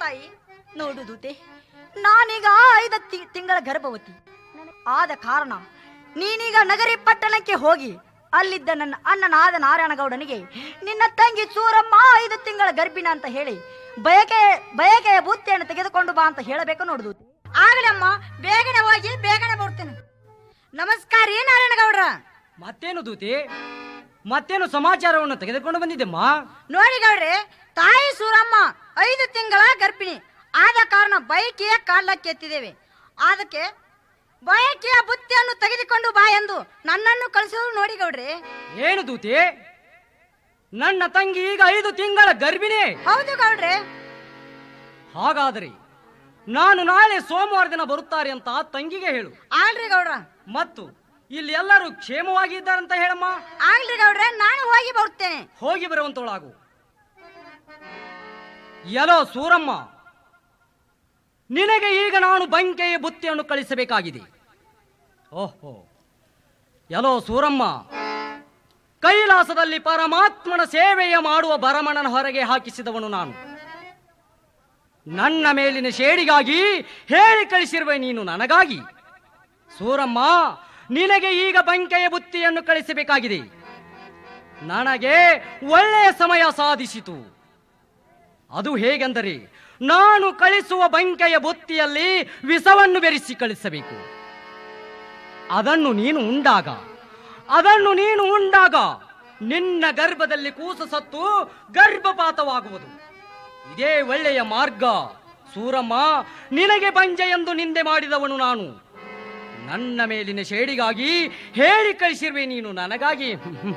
ತಾಯಿ ನೋಡು ದೂತೆ ನಾನೀಗ ಐದು ತಿ- ತಿಂಗಳ ಗರ್ಭವತಿ ಆದ ಕಾರಣ ನೀನೀಗ ನಗರಿ ಪಟ್ಟಣಕ್ಕೆ ಹೋಗಿ ಅಲ್ಲಿದ್ದ ನನ್ನ ಅಣ್ಣನಾದ ನಾರಾಯಣಗೌಡನಿಗೆ ನಿನ್ನ ತಂಗಿ ಸೂರಮ್ಮ ಐದು ತಿಂಗಳ ಗರ್ಭಿಣ ಅಂತ ಹೇಳಿ ಬಯಕೆ ಬಯಕೆಯ ಬುತ್ತಿಯನ್ನು ತೆಗೆದುಕೊಂಡು ಬಾ ಅಂತ ಹೇಳಬೇಕು ನೋಡು ದೂತೆ ಆಗಲಮ್ಮ ಬೇಗನೆ ಹೋಗಿ ಬೇಗನೆ ಬರ್ತೇನೆ ನಮಸ್ಕಾರ ರೀ ನಾರಾಯಣಗೌಡ್ರ ಮತ್ತೇನು ದೂತಿ ಮತ್ತೇನು ಸಮಾಚಾರವನ್ನು ತೆಗೆದುಕೊಂಡು ಬಂದಿದ್ದೆಮ್ಮ ನೋಡಿ ಗೌಡ್ರೆ ತಾಯಿ ಸೂರಮ್ಮ ಐದು ತಿಂಗಳ ಗರ್ಭಿಣಿ ಆದ ಕಾರಣ ಬಯಕೆಯ ಕಾಲಕ್ಕೆ ಎತ್ತಿದ್ದೇವೆ ಅದಕ್ಕೆ ಬಯಕೆಯ ಬುತ್ತಿಯನ್ನು ತೆಗೆದುಕೊಂಡು ಬಾ ಎಂದು ನನ್ನನ್ನು ಕಳಿಸೋದು ನೋಡಿ ಗೌಡ್ರೆ ಏನು ದೂತಿ ನನ್ನ ತಂಗಿ ಈಗ ಐದು ತಿಂಗಳ ಗರ್ಭಿಣಿ ಹೌದು ಗೌಡ್ರೆ ಹಾಗಾದರೆ ನಾನು ನಾಳೆ ಸೋಮವಾರ ದಿನ ಬರುತ್ತಾರೆ ಅಂತ ತಂಗಿಗೆ ಹೇಳು ಆಗ್ಲಿ ಗೌಡ್ರ ಮತ್ತು ಇಲ್ಲಿ ಎಲ್ಲರೂ ಕ್ಷೇಮವಾಗಿ ಇದ್ದಾರಂತ ಹೇಳಮ್ಮ ಆಗ್ಲಿ ಗೌಡ್ರೆ ನಾನು ಹೋಗಿ ಬರ್ತೇನೆ ಹೋಗಿ ಬರುವಂತವಳಾಗು ಎಲೋ ಸೂರಮ್ಮ ನಿನಗೆ ಈಗ ನಾನು ಬಂಕೆಯ ಬುತ್ತಿಯನ್ನು ಕಳಿಸಬೇಕಾಗಿದೆ ಓಹೋ ಎಲೋ ಸೂರಮ್ಮ ಕೈಲಾಸದಲ್ಲಿ ಪರಮಾತ್ಮನ ಸೇವೆಯ ಮಾಡುವ ಭರಮಣನ ಹೊರಗೆ ಹಾಕಿಸಿದವನು ನಾನು ನನ್ನ ಮೇಲಿನ ಶೇಡಿಗಾಗಿ ಹೇಳಿ ಕಳಿಸಿರುವೆ ನೀನು ನನಗಾಗಿ ಸೂರಮ್ಮ ನಿನಗೆ ಈಗ ಬಂಕೆಯ ಬುತ್ತಿಯನ್ನು ಕಳಿಸಬೇಕಾಗಿದೆ ನನಗೆ ಒಳ್ಳೆಯ ಸಮಯ ಸಾಧಿಸಿತು ಅದು ಹೇಗೆಂದರೆ ನಾನು ಕಳಿಸುವ ಬಂಕೆಯ ಬುತ್ತಿಯಲ್ಲಿ ವಿಷವನ್ನು ಬೆರೆಸಿ ಕಳಿಸಬೇಕು ಅದನ್ನು ನೀನು ಉಂಡಾಗ ಅದನ್ನು ನೀನು ಉಂಡಾಗ ನಿನ್ನ ಗರ್ಭದಲ್ಲಿ ಕೂಸು ಸತ್ತು ಗರ್ಭಪಾತವಾಗುವುದು ಇದೇ ಒಳ್ಳೆಯ ಮಾರ್ಗ ಸೂರಮ್ಮ ನಿನಗೆ ಬಂಜೆ ಎಂದು ನಿಂದೆ ಮಾಡಿದವನು ನಾನು ನನ್ನ ಮೇಲಿನ ಶೇಡಿಗಾಗಿ ಹೇಳಿ ಕಳಿಸಿರುವೆ ನೀನು ನನಗಾಗಿ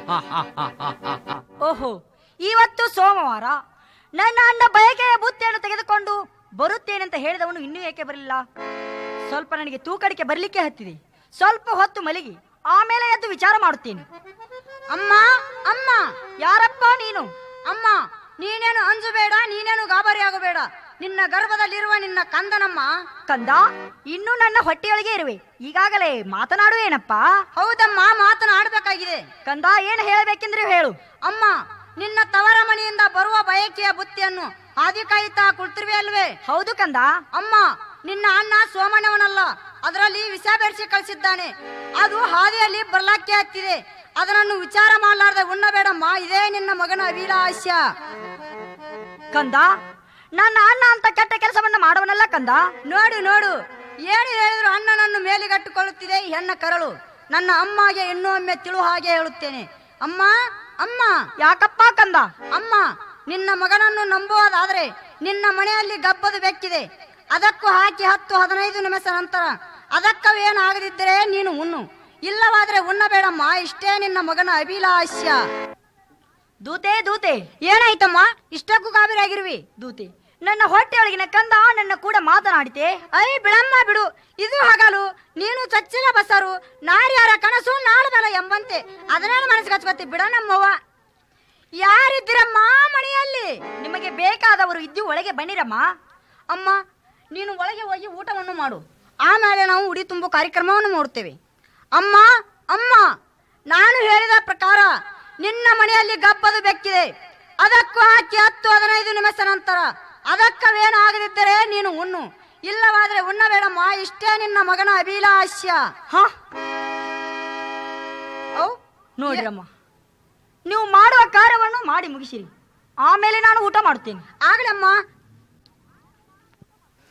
ಓಹೋ ಇವತ್ತು ಸೋಮವಾರ ನನ್ನ ಅಣ್ಣ ಬಯಕೆಯ ಬುತ್ತಿಯನ್ನು ತೆಗೆದುಕೊಂಡು ಬರುತ್ತೇನೆಂತ ಹೇಳಿದವನು ಇನ್ನೂ ಏಕೆ ಬರಲಿಲ್ಲ ಸ್ವಲ್ಪ ನನಗೆ ತೂಕಡಿಕೆ ಬರಲಿಕ್ಕೆ ಹತ್ತಿದೆ ಸ್ವಲ್ಪ ಹೊತ್ತು ಮಲಗಿ ಆಮೇಲೆ ಎದ್ದು ವಿಚಾರ ಮಾಡುತ್ತೇನೆ ಅಮ್ಮ ಅಮ್ಮ ಯಾರಪ್ಪ ನೀನು ಅಮ್ಮ ನೀನೇನು ಅಂಜಬೇಡ ನೀನೇನು ಗಾಬರಿ ಆಗಬೇಡ ನಿನ್ನ ಗರ್ಭದಲ್ಲಿರುವ ನಿನ್ನ ಕಂದನಮ್ಮ ಕಂದ ಇನ್ನೂ ನನ್ನ ಹೊಟ್ಟೆಯೊಳಗೆ ಇರುವೆ ಈಗಾಗಲೇ ಮಾತನಾಡುವೇನಪ್ಪ ಹೌದಮ್ಮ ಮಾತನಾಡಬೇಕಾಗಿದೆ ಕಂದ ಏನು ಹೇಳಬೇಕೆಂದ್ರೆ ಹೇಳು ಅಮ್ಮ ನಿನ್ನ ತವರ ಮನೆಯಿಂದ ಬರುವ ಬಯಕೆಯ ಬುತ್ತಿಯನ್ನು ಹಾದಿ ಕಾಯುತ್ತಾ ಕುಳಿತಿರುವೆ ಅಲ್ವೇ ಹೌದು ಕಂದ ಅಮ್ಮ ನಿನ್ನ ಅಣ್ಣ ಸೋಮಣ್ಣವನಲ್ಲ ಅದರಲ್ಲಿ ವಿಷ ಬೆರೆಸಿ ಕಳಿಸಿದ್ದಾನೆ ಅದು ಹಾದಿಯಲ್ಲಿ ಬರ್ಲಾಕ್ಕೆ ಹತ್ತಿದೆ ಅದನ್ನು ವಿಚಾರ ಮಾಡಲಾರ್ದೆ ಉಣ್ಣಬೇಡಮ್ಮ ಇದೇ ನಿನ್ನ ಮಗನ ಅಭಿಲಾಷ್ಯ ಕಂದ ನನ್ನ ಅಣ್ಣ ಅಂತ ಕೆಟ್ಟ ಕೆಲಸವನ್ನ ಮಾಡವನಲ್ಲ ಕಂದ ನೋಡು ನೋಡು ಏನು ಹೇಳಿದ್ರು ಅಣ್ಣನನ್ನು ಮೇಲಿಗಟ್ಟುಕೊಳ್ಳುತ್ತಿದೆ ಈ ಹೆಣ್ಣ ಕರಳು ನನ್ನ ಅಮ್ಮಗೆ ಇನ್ನೂ ಒಮ್ಮೆ ತಿಳು ಹಾಗೆ ಹೇಳುತ್ತೇನೆ ಅಮ್ಮ ಅಮ್ಮ ಯಾಕಪ್ಪ ಕಂದ ಅಮ್ಮ ನಿನ್ನ ಮಗನನ್ನು ನಂಬುವುದಾದರೆ ನಿನ್ನ ಮನೆಯಲ್ಲಿ ಗಬ್ಬದು ಬೆಕ್ಕಿದೆ ಅದಕ್ಕೂ ಹಾಕಿ ಹತ್ತು ಹದಿನೈದು ನಿಮಿಷ ನಂತರ ಅದಕ್ಕವೇನಾಗದಿದ್ದರೆ ನೀನು ಉಣ್ಣು ಇಲ್ಲವಾದ್ರೆ ಉಣ್ಣಬೇಡಮ್ಮ ಇಷ್ಟೇ ನಿನ್ನ ಮಗನ ಅಭಿಲಾಷ್ಯ ದೂತೆ ದೂತೆ ಏನಾಯ್ತಮ್ಮ ಇಷ್ಟಕ್ಕೂ ಗಾಬರಿ ಆಗಿರುವಿ ದೂತೆ ನನ್ನ ಹೊಟ್ಟೆಯೊಳಗಿನ ಕಂದ ನನ್ನ ಕೂಡ ಮಾತನಾಡಿತೆ ಐ ಬಿಡಮ್ಮ ಬಿಡು ಇದು ಹಗಲು ನೀನು ಚಚ್ಚಿನ ಬಸರು ನಾರ್ಯಾರ ಕನಸು ನಾಳಬಲ ಎಂಬಂತೆ ಅದನ್ನೇನು ಮನಸ್ಸಿಗೆ ಹಚ್ಕೊತಿ ಬಿಡ ನಮ್ಮವ್ವ ಯಾರಿದ್ದೀರಮ್ಮ ಮನೆಯಲ್ಲಿ ನಿಮಗೆ ಬೇಕಾದವರು ಇದ್ದು ಒಳಗೆ ಬನ್ನಿರಮ್ಮ ಅಮ್ಮ ನೀನು ಒಳಗೆ ಹೋಗಿ ಊಟವನ್ನು ಮಾಡು ಆಮೇಲೆ ನಾವು ಉಡಿ ತುಂಬು ಕಾರ್ಯಕ್ರಮವನ್ನು ಮಾಡುತ್ತೇವೆ ಅಮ್ಮ ಅಮ್ಮ ನಾನು ಹೇಳಿದ ಪ್ರಕಾರ ನಿನ್ನ ಮನೆಯಲ್ಲಿ ಗಬ್ಬದು ಬೆಕ್ಕಿದೆ ಅದಕ್ಕೂ ಹಾಕಿ ಹತ್ತು ಹದಿನೈದು ನಿಮಿಷ ನಂತರ ಅದಕ್ಕವೇನು ಆಗದಿದ್ದರೆ ನೀನು ಉಣ್ಣು ಇಲ್ಲವಾದ್ರೆ ಉಣ್ಣಬೇಡಮ್ಮ ಇಷ್ಟೇ ನಿನ್ನ ಮಗನ ಅಭಿಲಾಷ್ಯ ಹ ಔ ನೋಡಿರಮ್ಮ ನೀವು ಮಾಡುವ ಕಾರ್ಯವನ್ನು ಮಾಡಿ ಮುಗಿಸಿರಿ ಆಮೇಲೆ ನಾನು ಊಟ ಮಾಡುತ್ತೇನೆ ಆಗ್ಲಮ್ಮ